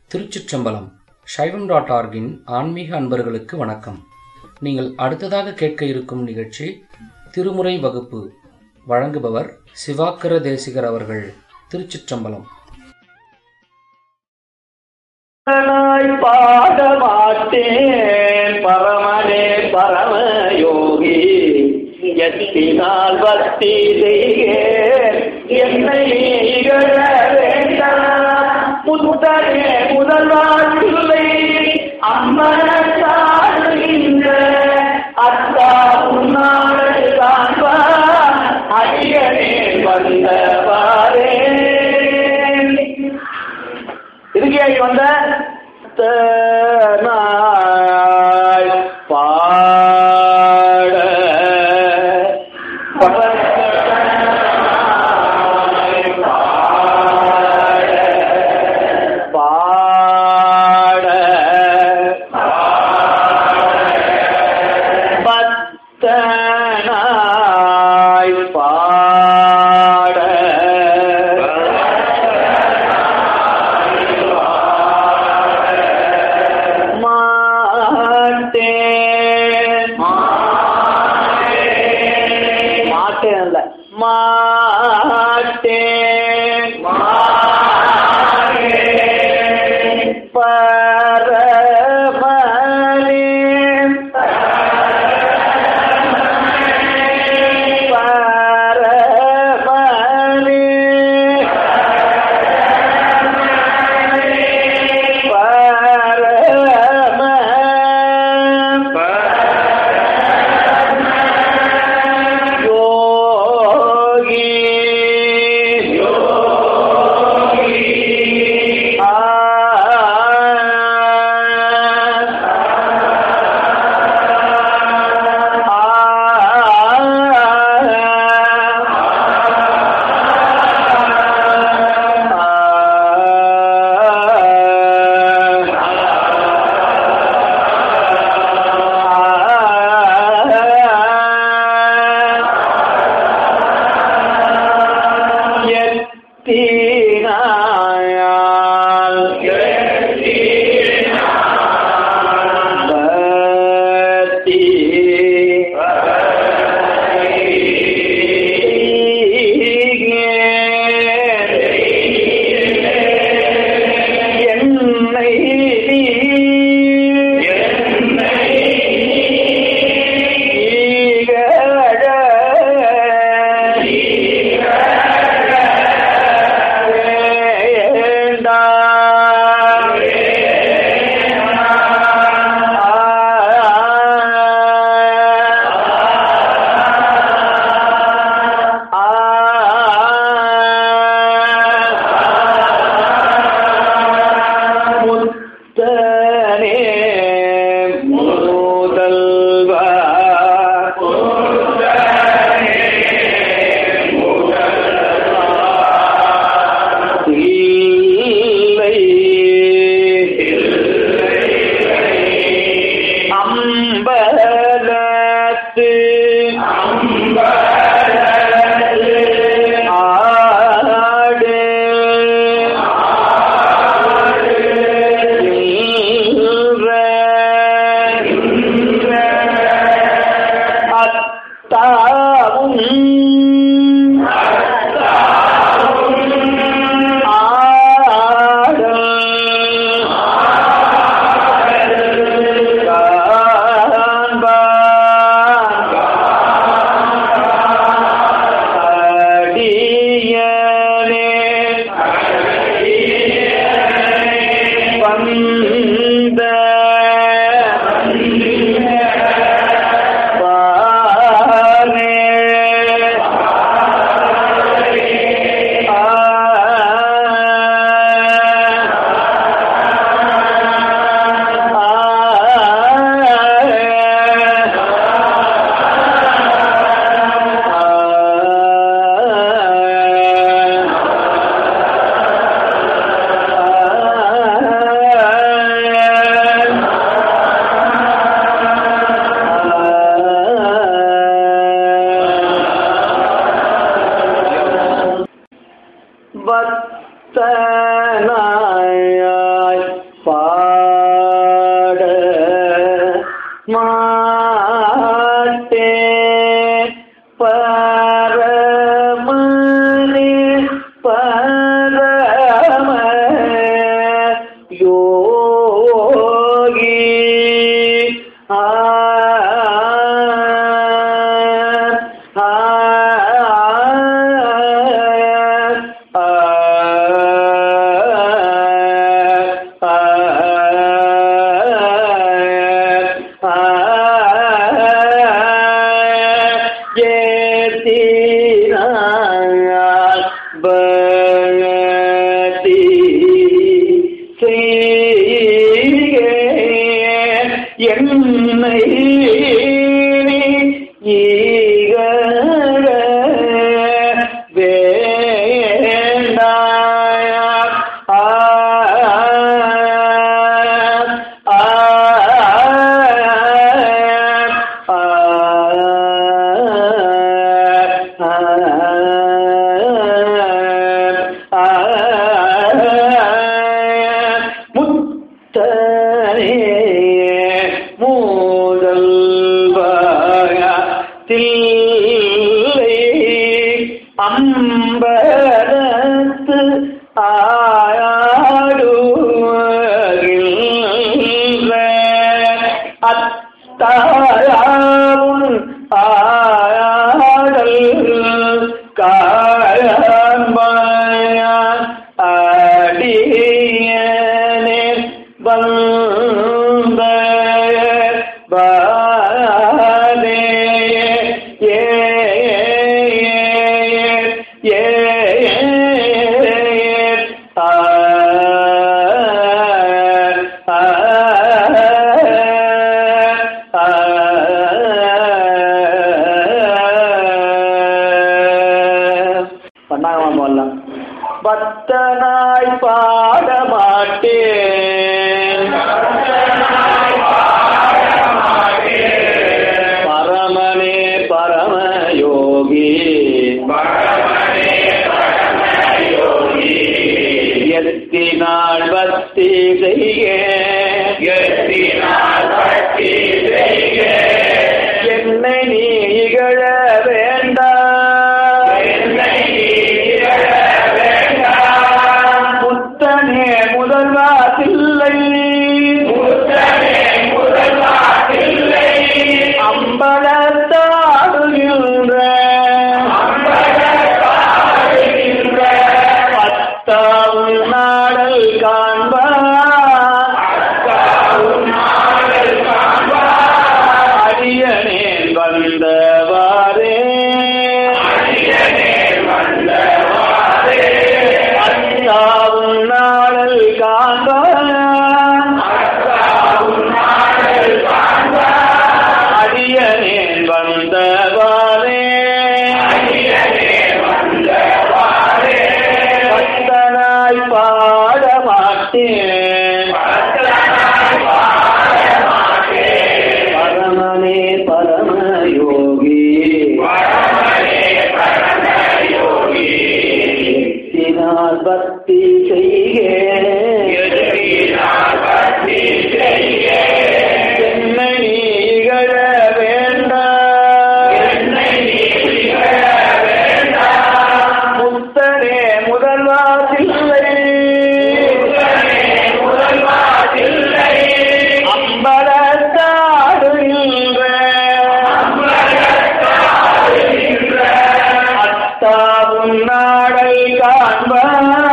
திருச்சிற்றம்பலம் சைவம் டாட் ஆர்கின் ஆன்மீக அன்பர்களுக்கு வணக்கம் நீங்கள் அடுத்ததாக கேட்க இருக்கும் நிகழ்ச்சி திருமுறை வகுப்பு வழங்குபவர் சிவாக்கர தேசிகர் அவர்கள் திருச்சிற்றம்பலம் நாய் பாட மாட்டேன் பரமனே பரம யோகி எத்தினால் பக்தி செய்கேன் என்னை இகழ வேண்டாம் முத்தனே முதல்வார் பிள்ளை அம்மன அத்தா உன்னாடு காண்பார் அடியனே வந்தவாரே இதுக்கே வந்த நாய் பாட பாட பத்தனாய் பாட செய்க என்னை நீ ஈகழ வேண்டாய ஆ ஆ முத்தனே மூதல்வாய தில்லை அம்பரத்து ஆயாடுகின்ற அத்தாயாவுன் ஆயாடல் காயமாயான் அடியனே வந்த பாதே ஏ ஏ ஆ ஆ பண்ணாங்கம்மா போடலாம் பக்தனாய் பாட மாட்டேன் பரமனே பரமயோகி எத்தினால் பக்தி செய்க என்னை நீ இகழ வேண்டாம் முத்தனே முதல்வா தில்லை அம்பலத்தாடுகின்ற பத்தாவும் நாடல் அடியனேன் வந்தவாறே அத்தாவும் நாடல் அடியனேன் வந்தவாறே பக்தனாய் பாட மாட்டேன் பரமனே பரமயோகி எத்தினால் பக்தி செய்க என்னை நீ இகழ வேண்டாம் முத்தனே முதல்வா தில்லை அம்பலத்தாடுகின்ற அத்தாவும் நாடை காண்பான்